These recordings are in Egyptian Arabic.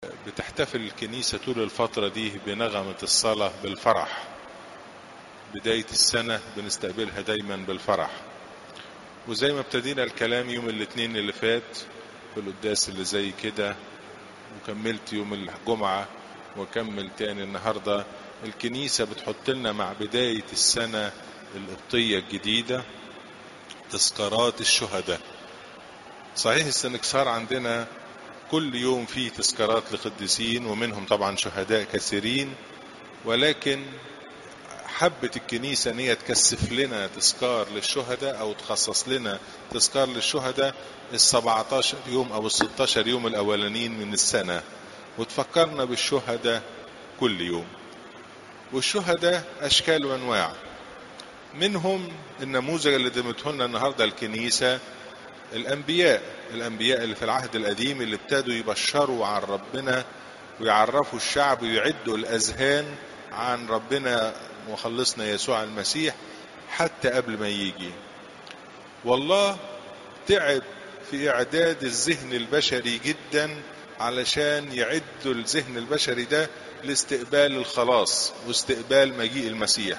بتحتفل الكنيسة طول الفترة دي بنغمة الصلاة بالفرح بداية السنة بنستقبلها دايما بالفرح وزي ما ابتدينا الكلام يوم الاثنين اللي فات في القداس اللي زي كده وكملت يوم الجمعة وكمل تاني النهاردة الكنيسة بتحط لنا مع بداية السنة القبطية الجديدة تذكارات الشهداء صحيح السنكسار عندنا كل يوم فيه تذكارات لقديسين ومنهم طبعا شهداء كثيرين ولكن حبت الكنيسة ان هي تكثف لنا تذكار للشهداء او تخصص لنا تذكار للشهداء ال 17 يوم او ال 16 يوم الاولانيين من السنة وتفكرنا بالشهداء كل يوم والشهداء اشكال وانواع منهم النموذج اللي دمته لنا النهارده الكنيسه الانبياء الانبياء اللي في العهد القديم اللي ابتدوا يبشروا عن ربنا ويعرفوا الشعب ويعدوا الاذهان عن ربنا وخلصنا يسوع المسيح حتى قبل ما يجي والله تعب في اعداد الذهن البشري جدا علشان يعدوا الذهن البشري ده لاستقبال الخلاص واستقبال مجيء المسيح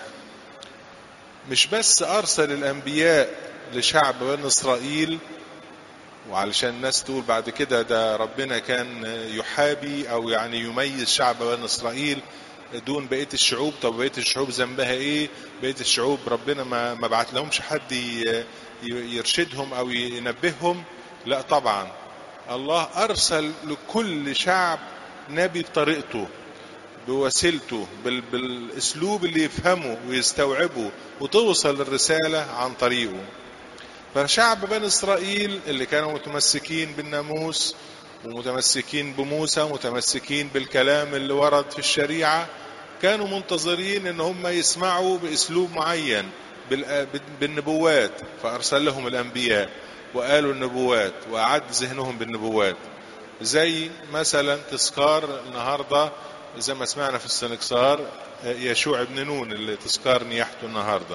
مش بس ارسل الانبياء لشعب بني اسرائيل وعلشان الناس تقول بعد كده ده ربنا كان يحابي او يعني يميز شعب بني اسرائيل دون بقيه الشعوب طب بقيه الشعوب ذنبها ايه بقيه الشعوب ربنا ما ما بعت لهمش حد يرشدهم او ينبههم لا طبعا الله ارسل لكل شعب نبي بطريقته بوسيلته بالاسلوب اللي يفهمه ويستوعبه وتوصل الرساله عن طريقه فشعب بني اسرائيل اللي كانوا متمسكين بالناموس ومتمسكين بموسى متمسكين بالكلام اللي ورد في الشريعه كانوا منتظرين ان هم يسمعوا باسلوب معين بالنبوات فارسل لهم الانبياء وقالوا النبوات واعد ذهنهم بالنبوات زي مثلا تذكار النهارده زي ما سمعنا في السنكسار يشوع بن نون اللي تذكار نياحته النهارده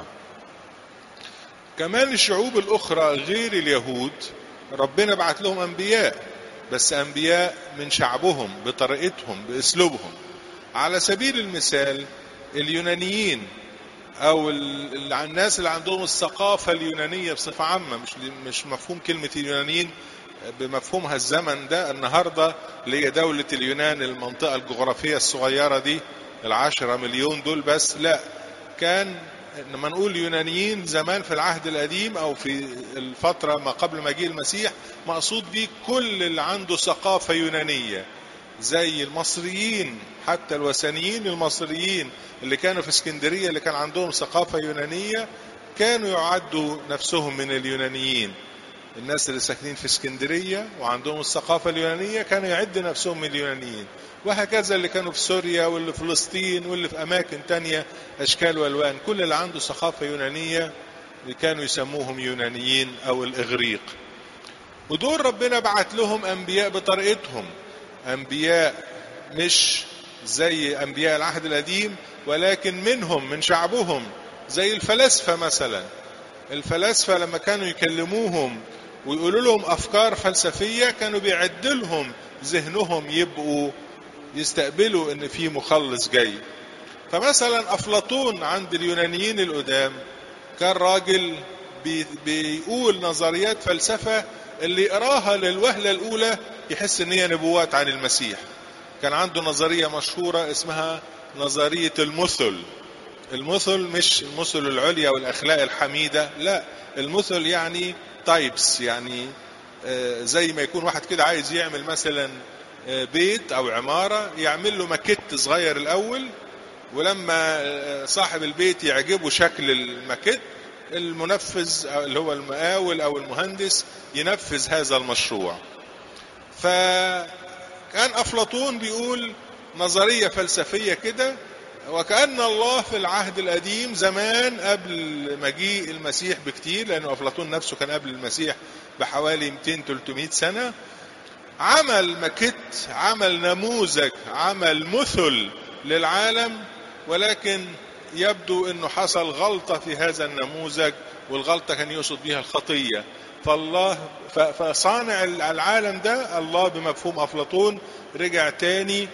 كمان الشعوب الاخرى غير اليهود ربنا بعت لهم انبياء بس انبياء من شعبهم بطريقتهم باسلوبهم على سبيل المثال اليونانيين او الناس اللي عندهم الثقافه اليونانيه بصفه عامه مش مش مفهوم كلمه اليونانيين بمفهومها الزمن ده النهارده اللي هي دوله اليونان المنطقه الجغرافيه الصغيره دي العشرة مليون دول بس لا كان لما نقول يونانيين زمان في العهد القديم او في الفتره ما قبل مجيء المسيح مقصود بيه كل اللي عنده ثقافه يونانيه زي المصريين حتى الوثنيين المصريين اللي كانوا في اسكندريه اللي كان عندهم ثقافه يونانيه كانوا يعدوا نفسهم من اليونانيين الناس اللي ساكنين في اسكندريه وعندهم الثقافه اليونانيه كانوا يعد نفسهم من اليونانيين وهكذا اللي كانوا في سوريا واللي في فلسطين واللي في اماكن تانية اشكال والوان كل اللي عنده ثقافه يونانيه كانوا يسموهم يونانيين او الاغريق ودول ربنا بعت لهم انبياء بطريقتهم انبياء مش زي انبياء العهد القديم ولكن منهم من شعبهم زي الفلاسفه مثلا الفلاسفه لما كانوا يكلموهم ويقولوا لهم افكار فلسفيه كانوا بيعدلهم ذهنهم يبقوا يستقبلوا ان في مخلص جاي فمثلا افلاطون عند اليونانيين القدام كان راجل بي بيقول نظريات فلسفه اللي يقراها للوهله الاولى يحس ان هي نبوات عن المسيح كان عنده نظريه مشهوره اسمها نظريه المثل المثل مش المثل العليا والاخلاق الحميده لا المثل يعني تايبس يعني زي ما يكون واحد كده عايز يعمل مثلا بيت او عماره يعمل له ماكيت صغير الاول ولما صاحب البيت يعجبه شكل الماكيت المنفذ اللي هو المقاول او المهندس ينفذ هذا المشروع فكان افلاطون بيقول نظريه فلسفيه كده وكأن الله في العهد القديم زمان قبل مجيء المسيح بكتير لأن أفلاطون نفسه كان قبل المسيح بحوالي 200-300 سنة عمل ماكيت عمل نموذج عمل مثل للعالم ولكن يبدو انه حصل غلطة في هذا النموذج والغلطة كان يقصد بها الخطية فالله فصانع العالم ده الله بمفهوم افلاطون رجع تاني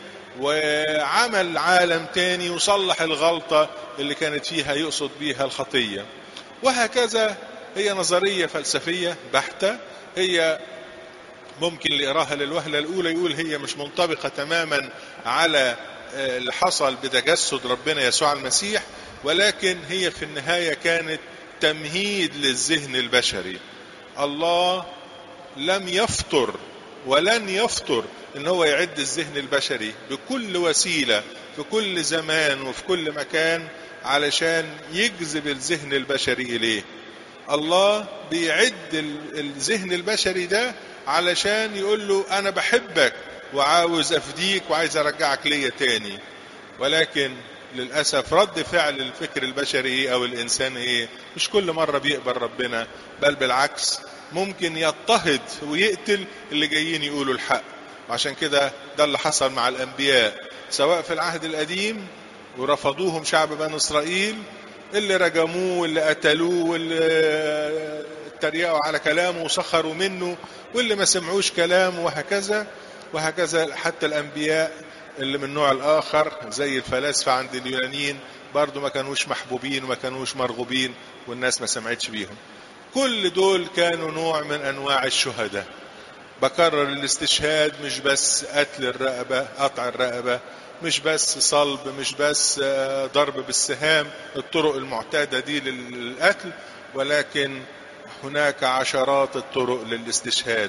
وعمل عالم تاني وصلح الغلطة اللي كانت فيها يقصد بيها الخطية وهكذا هي نظرية فلسفية بحتة هي ممكن اللي يقراها للوهلة الأولى يقول هي مش منطبقة تماما على اللي حصل بتجسد ربنا يسوع المسيح ولكن هي في النهاية كانت تمهيد للذهن البشري الله لم يفطر ولن يفطر ان هو يعد الذهن البشري بكل وسيلة في كل زمان وفي كل مكان علشان يجذب الذهن البشري اليه الله بيعد الذهن البشري ده علشان يقول له انا بحبك وعاوز افديك وعايز ارجعك ليا تاني ولكن للأسف رد فعل الفكر البشري أو الإنسان إيه مش كل مرة بيقبل ربنا بل بالعكس ممكن يضطهد ويقتل اللي جايين يقولوا الحق وعشان كده ده اللي حصل مع الأنبياء سواء في العهد القديم ورفضوهم شعب بني إسرائيل اللي رجموه واللي قتلوه واللي اتريقوا على كلامه وسخروا منه واللي ما سمعوش كلامه وهكذا وهكذا حتى الأنبياء اللي من النوع الآخر زي الفلاسفة عند اليونانيين برضو ما كانوش محبوبين وما كانوش مرغوبين والناس ما سمعتش بيهم كل دول كانوا نوع من أنواع الشهداء بكرر الاستشهاد مش بس قتل الرقبة قطع الرقبة مش بس صلب مش بس ضرب بالسهام الطرق المعتادة دي للقتل ولكن هناك عشرات الطرق للاستشهاد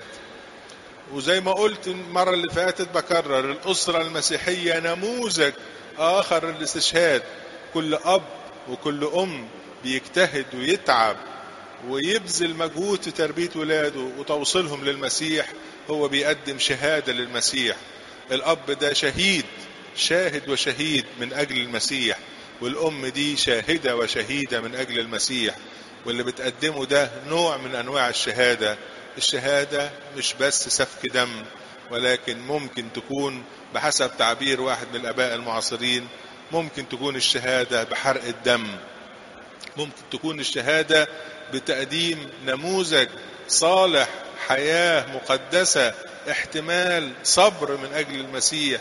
وزي ما قلت المرة اللي فاتت بكرر الأسرة المسيحية نموذج آخر للاستشهاد كل أب وكل أم بيجتهد ويتعب ويبذل مجهود في تربية ولاده وتوصيلهم للمسيح هو بيقدم شهادة للمسيح الأب ده شهيد شاهد وشهيد من أجل المسيح والأم دي شاهدة وشهيدة من أجل المسيح واللي بتقدمه ده نوع من أنواع الشهادة الشهادة مش بس سفك دم ولكن ممكن تكون بحسب تعبير واحد من الآباء المعاصرين ممكن تكون الشهادة بحرق الدم ممكن تكون الشهادة بتقديم نموذج صالح حياة مقدسة احتمال صبر من أجل المسيح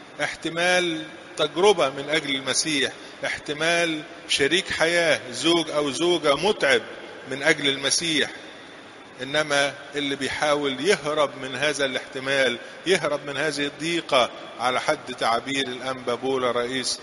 احتمال تجربة من أجل المسيح احتمال شريك حياة زوج أو زوجة متعب من أجل المسيح إنما اللي بيحاول يهرب من هذا الاحتمال يهرب من هذه الضيقة على حد تعبير الأنبا بولا رئيس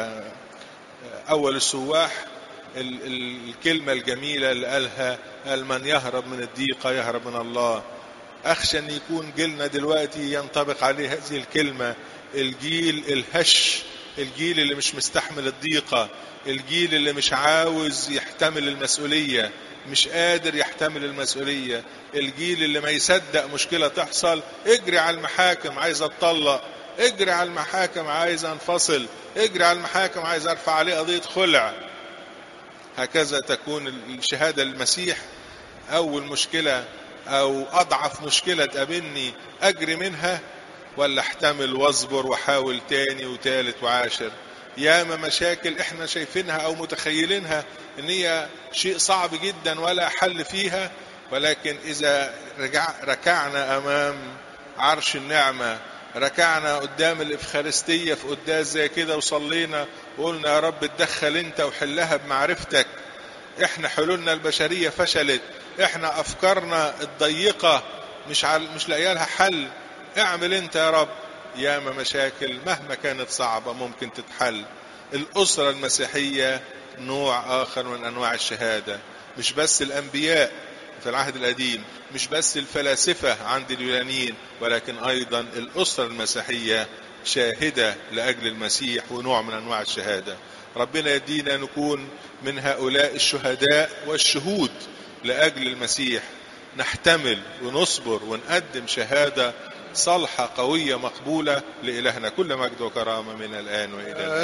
أول السواح الكلمة الجميلة اللي قالها قال من يهرب من الضيقة يهرب من الله أخشى أن يكون جيلنا دلوقتي ينطبق عليه هذه الكلمة الجيل الهش الجيل اللي مش مستحمل الضيقة الجيل اللي مش عاوز يحتمل المسؤولية مش قادر يحتمل المسؤولية الجيل اللي ما يصدق مشكلة تحصل اجري على المحاكم عايز اتطلق اجري على المحاكم عايز انفصل اجري على المحاكم عايز ارفع عليه قضية خلع هكذا تكون الشهادة للمسيح أول مشكلة أو أضعف مشكلة تقابلني أجري منها ولا احتمل واصبر واحاول تاني وتالت وعاشر ياما مشاكل احنا شايفينها او متخيلينها ان هي شيء صعب جدا ولا حل فيها ولكن اذا رجع ركعنا امام عرش النعمة ركعنا قدام الافخارستية في قداس زي كده وصلينا وقلنا يا رب اتدخل انت وحلها بمعرفتك احنا حلولنا البشرية فشلت احنا افكارنا الضيقة مش عل... مش لاقيه لها حل اعمل انت يا رب ياما مشاكل مهما كانت صعبة ممكن تتحل الأسرة المسيحية نوع آخر من أنواع الشهادة مش بس الأنبياء في العهد القديم مش بس الفلاسفة عند اليونانيين ولكن أيضا الأسرة المسيحية شاهدة لأجل المسيح ونوع من أنواع الشهادة ربنا يدينا نكون من هؤلاء الشهداء والشهود لأجل المسيح نحتمل ونصبر ونقدم شهادة صالحة قوية مقبولة لإلهنا كل مجد وكرامة من الآن وإلى الآن